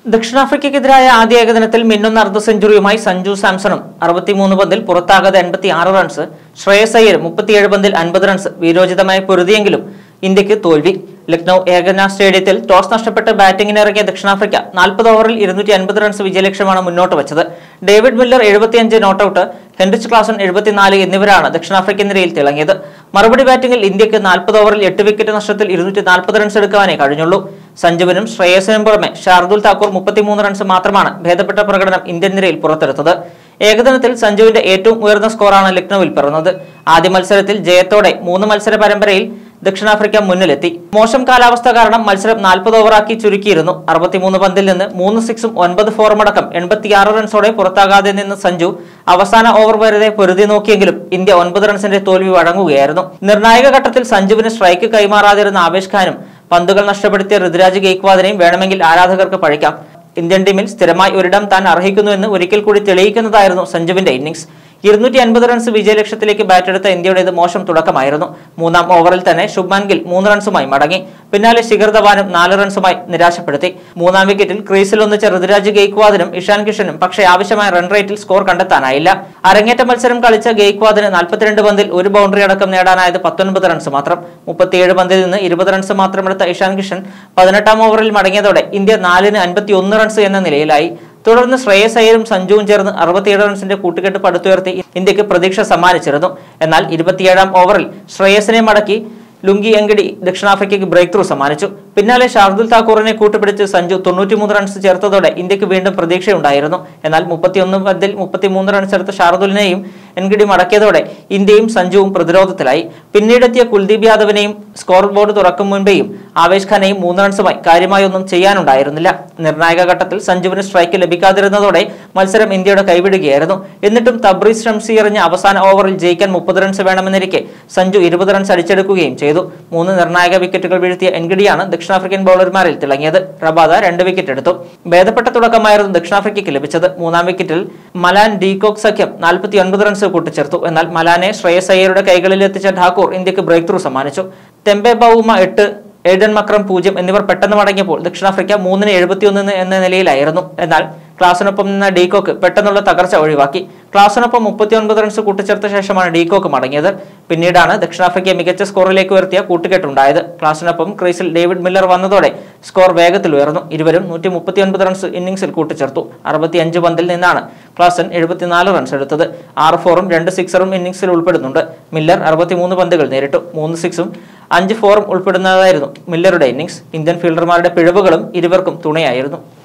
ദക്ഷിണാഫ്രിക്കയ്ക്കെതിരായ ആദ്യ ഏകദിനത്തിൽ മിന്നുന്ന അർദ്ധ സെഞ്ചുറിയുമായി സഞ്ജു സാംസണും അറുപത്തിമൂന്ന് പന്തിൽ പുറത്താകാതെ എൺപത്തി ആറ് റൺസ് ശ്രേയസ് അയ്യർ മുപ്പത്തിയേഴ് പന്തിൽ അൻപത് റൺസ് വീരോചിതമായി പൊരുതിയെങ്കിലും ഇന്ത്യക്ക് തോൽവി ലക്നൌ ഏകദിന സ്റ്റേഡിയത്തിൽ ടോസ് നഷ്ടപ്പെട്ട് ബാറ്റിംഗിന് ഇറങ്ങിയ ദക്ഷിണാഫ്രിക്ക നാൽപ്പത് ഓവറിൽ ഇരുന്നൂറ്റി അൻപത് റൺസ് വിജയലക്ഷ്യമാണ് മുന്നോട്ട് വെച്ചത് ഡേവിഡ് മില്ലർ എഴുപത്തിയഞ്ച് നോട്ടൌട്ട് ഹെൻറിച്ച് ക്ലാസൻ എഴുപത്തിനാല് എന്നിവരാണ് ദക്ഷിണാഫ്രിക്കൻ നിരയിൽ തിളങ്ങിയത് മറുപടി ബാറ്റിംഗിൽ ഇന്ത്യക്ക് നാൽപ്പത് ഓവറിൽ എട്ട് വിക്കറ്റ് നഷ്ടത്തിൽ ഇരുന്നൂറ്റി നാൽപ്പത് റൺസ് എടുക്കാനേ കഴിഞ്ഞുള്ളൂ സഞ്ജുവിനും ശ്രേയസിനും പുറമെ ഷാർദുൽ താക്കൂർ മുപ്പത്തിമൂന്ന് റൺസ് മാത്രമാണ് ഭേദപ്പെട്ട പ്രകടനം ഇന്ത്യൻ നിരയിൽ പുറത്തെടുത്തത് ഏകദിനത്തിൽ സഞ്ജുവിന്റെ ഏറ്റവും ഉയർന്ന സ്കോറാണ് ലക്നൌവിൽ പിറന്നത് ആദ്യ മത്സരത്തിൽ ജയത്തോടെ മൂന്ന് മത്സര പരമ്പരയിൽ ദക്ഷിണാഫ്രിക്ക മുന്നിലെത്തി മോശം കാലാവസ്ഥ കാരണം മത്സരം നാൽപ്പത് ഓവറാക്കി ചുരുക്കിയിരുന്നു അറുപത്തിമൂന്ന് പന്തിൽ നിന്ന് മൂന്ന് സിക്സും ഒൻപത് ഫോറും അടക്കം എൺപത്തിയാറ് റൺസോടെ പുറത്താകാതെ നിന്ന് സഞ്ജു അവസാന ഓവർ വരെ പൊരുതി നോക്കിയെങ്കിലും ഇന്ത്യ ഒൻപത് റൺസിന്റെ തോൽവി വഴങ്ങുകയായിരുന്നു നിർണായക ഘട്ടത്തിൽ സഞ്ജുവിന് സ്ട്രൈക്ക് കൈമാറാതിരുന്ന ആവേശ് ഖാനും പന്തുകൾ നഷ്ടപ്പെടുത്തിയ ഋതുരാജ് ഗെയ്ക്വാദിനെയും വേണമെങ്കിൽ ആരാധകർക്ക് പഴിക്കാം ഇന്ത്യൻ ടീമിൽ സ്ഥിരമായി ഒരിടം താൻ അർഹിക്കുന്നുവെന്ന് ഒരിക്കൽ കൂടി തെളിയിക്കുന്നതായിരുന്നു സഞ്ജുവിന്റെ ഇന്നിംഗ്സ് ഇരുന്നൂറ്റി അൻപത് റൺസ് വിജയലക്ഷ്യത്തിലേക്ക് ബാറ്റെടുത്ത ഇന്ത്യയുടേത് മോശം തുടക്കമായിരുന്നു മൂന്നാം ഓവറിൽ തന്നെ ശുഭ്മാൻ ഗിൽ മൂന്ന് റൺസുമായി മടങ്ങി പിന്നാലെ ശിഖർ ധവാനും നാല് റൺസുമായി നിരാശപ്പെടുത്തി മൂന്നാം വിക്കറ്റിൽ ക്രീസിൽ ഒന്നിച്ച ഋതുരാജ് ഗെയ്ക്വാദിനും ഇഷാൻ കിഷനും പക്ഷേ ആവശ്യമായ റൺ റേറ്റിൽ സ്കോർ കണ്ടെത്താനായില്ല അരങ്ങേറ്റ മത്സരം കളിച്ച ഗെയ്ക്വാദിന് നാൽപ്പത്തിരണ്ട് പന്തിൽ ഒരു ബൗണ്ടറി അടക്കം നേടാനായത് പത്തൊൻപത് റൺസ് മാത്രം മുപ്പത്തിയേഴ് പന്തിൽ നിന്ന് ഇരുപത് റൺസ് മാത്രമെടുത്ത ഇഷാൻ കിഷൻ പതിനെട്ടാം ഓവറിൽ മടങ്ങിയതോടെ ഇന്ത്യ നാലിന് അൻപത്തി ഒന്ന് റൺസ് എന്ന നിലയിലായി തുടർന്ന് ശ്രേയസ് അയ്യരും സഞ്ജുവും ചേർന്ന് അറുപത്തിയേഴ് റൺസിന്റെ കൂട്ടുകെട്ട് പടുത്തുയർത്തി ഇന്ത്യക്ക് പ്രതീക്ഷ സമ്മാനിച്ചിരുന്നു എന്നാൽ ഇരുപത്തിയേഴാം ഓവറിൽ ശ്രേയസിനെ മടക്കി ലുങ്കി എങ്കടി ദക്ഷിണാഫ്രിക്കയ്ക്ക് ബ്രേക്ക് ത്രൂ സമ്മാനിച്ചു പിന്നാലെ ഷാർദുൽ താക്കൂറിനെ കൂട്ടുപിടിച്ച് സഞ്ജു തൊണ്ണൂറ്റിമൂന്ന് റൺസ് ചേർത്തതോടെ ഇന്ത്യക്ക് വീണ്ടും പ്രതീക്ഷയുണ്ടായിരുന്നു എന്നാൽ മുപ്പത്തിയൊന്ന് പന്തിൽ മുപ്പത്തിമൂന്ന് റൺസ് എടുത്ത ഷാർദുലിനെയും എൻഗിഡി മടക്കിയതോടെ ഇന്ത്യയും സഞ്ജുവും പ്രതിരോധത്തിലായി പിന്നീടെത്തിയ കുൽദീപ് യാദവിനെയും സ്കോർ ബോർഡ് തുറക്കും മുൻപേയും ആവേശ് ഖാനെയും മൂന്ന് റൺസുമായി കാര്യമായി ഒന്നും ചെയ്യാനുണ്ടായിരുന്നില്ല നിർണായക ഘട്ടത്തിൽ സഞ്ജുവിന് സ്ട്രൈക്ക് ലഭിക്കാതിരുന്നതോടെ മത്സരം ഇന്ത്യയുടെ കൈവിടുകയായിരുന്നു എന്നിട്ടും തബ്രീസ് ഷംസി എറിഞ്ഞ അവസാന ഓവറിൽ ജയിക്കാൻ മുപ്പത് റൺസ് വേണമെന്നിരിക്കെ സഞ്ജു ഇരുപത് റൺസ് അടിച്ചെടുക്കുകയും ചെയ്തു മൂന്ന് നിർണായക വിക്കറ്റുകൾ വീഴ്ത്തിയ എൻഗിഡിയാണ് ദക്ഷിണാഫ്രിക്കൻ ബൗളർമാരിൽ തിളങ്ങിയത് റബാദ രണ്ട് വിക്കറ്റ് എടുത്തു ഭേദപ്പെട്ട തുടക്കമായിരുന്നു ദക്ഷിണാഫ്രിക്കയ്ക്ക് ലഭിച്ചത് മൂന്നാം വിക്കറ്റിൽ മലാൻ ഡീകോക് സഖ്യം നാൽപ്പത്തി ഒൻപത് റൺസ് കൂട്ടിച്ചേർത്തു എന്നാൽ മലാനെ ശ്രേയസ് അയ്യരുടെ കൈകളിൽ എത്തിച്ച ഠാക്കൂർ ഇന്ത്യക്ക് ബ്രേക്ക് ത്രൂ സമ്മാനിച്ചു തെമ്പെ ബൌമ എട്ട് എയ്ഡൻ മക്രം പൂജ്യം എന്നിവർ പെട്ടെന്ന് മടങ്ങിയപ്പോൾ ദക്ഷിണാഫ്രിക്ക മൂന്നിന് എഴുപത്തിയൊന്ന് എന്ന നിലയിലായിരുന്നു എന്നാൽ ക്ലാസിനൊപ്പം നിന്ന ഡീകോക്ക് പെട്ടെന്നുള്ള തകർച്ച ഒഴിവാക്കി ക്ലാസിനൊപ്പം മുപ്പത്തിയൊൻപത് റൺസ് കൂട്ടിച്ചേർത്ത ശേഷമാണ് ഡീകോക്ക് മടങ്ങിയത് പിന്നീടാണ് ദക്ഷിണാഫ്രിക്കയെ മികച്ച സ്കോറിലേക്ക് ഉയർത്തിയ കൂട്ടുകെട്ടുണ്ടായത് ക്ലാസിനൊപ്പം ക്രീസിൽ ഡേവിഡ് മില്ലർ വന്നതോടെ സ്കോർ വേഗത്തിൽ ഉയർന്നു ഇരുവരും നൂറ്റി മുപ്പത്തിയൊൻപത് റൺസ് ഇന്നിംഗ്സിൽ കൂട്ടിച്ചേർത്തു അറുപത്തിയഞ്ച് പന്തിൽ നിന്നാണ് ക്ലാസൻ എഴുപത്തിനാല് റൺസ് എടുത്തത് ആറ് ഫോറും രണ്ട് സിക്സറും ഇന്നിംഗ്സിൽ ഉൾപ്പെടുന്നുണ്ട് മില്ലർ അറുപത്തിമൂന്ന് പന്തുകൾ നേരിട്ടു മൂന്ന് സിക്സും അഞ്ച് ഫോറും ഉൾപ്പെടുന്നതായിരുന്നു മില്ലറുടെ ഇന്നിംഗ്സ് ഇന്ത്യൻ ഫീൽഡർമാരുടെ പിഴവുകളും ഇരുവർക്കും തുണയായിരുന്നു